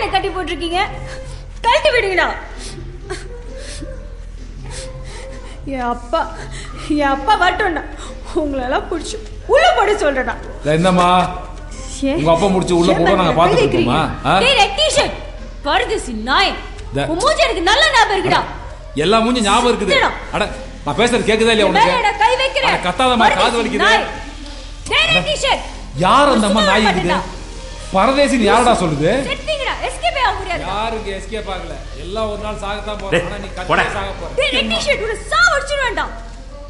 எனக்கு கட்டி போட்டிருக்கீங்க கழட்டி விடுங்கடா என் அப்பா என் அப்பா வரட்டும்டா உங்களெல்லாம் பிடிச்சி உள்ள போட சொல்றடா இல்ல, என்னம்மா ஏன்? உங்க அப்பா முடிச்சு உள்ள ஏன் போக நாங்க மேல பாத்துட்டு கை வைக்கிறீங்க? இருக்கோமா ஆ? டேய், ரெட் டிஷர்ட் பரதேசி நாய் த- உன் மூஞ்சி எனக்கு நல்ல ஞாபகம் இருக்குடா எல்லா மூஞ்சி ஞாபகம் இருக்குது சுத்திடா. அட நான் பேசுறது கேக்குதா இல்லையா மேல உனக்கு நான் கை வைக்கிறேன் அட, கத்தாதம்மா, காது பரதேசி வலிக்குது. நாய். டேய், ரெட் டிஷர்ட் யார் அந்த அம்மா நாய் இருக்குது பரதேசின்னு யாரடா சொல்லுது செத்தீங்கடா எஸ்கேப் ஆக முடியாது யாருக்கு எஸ்கேப் ஆகல எல்லாம் ஒரு நாள் சாகத்தான் டேய், போறோம் ஆனா நீ போடா. கண்டிப்பா சாக போற டேய் ரெட் டிஷர்ட் உன்னை சாவடிச்சிருவேன்டா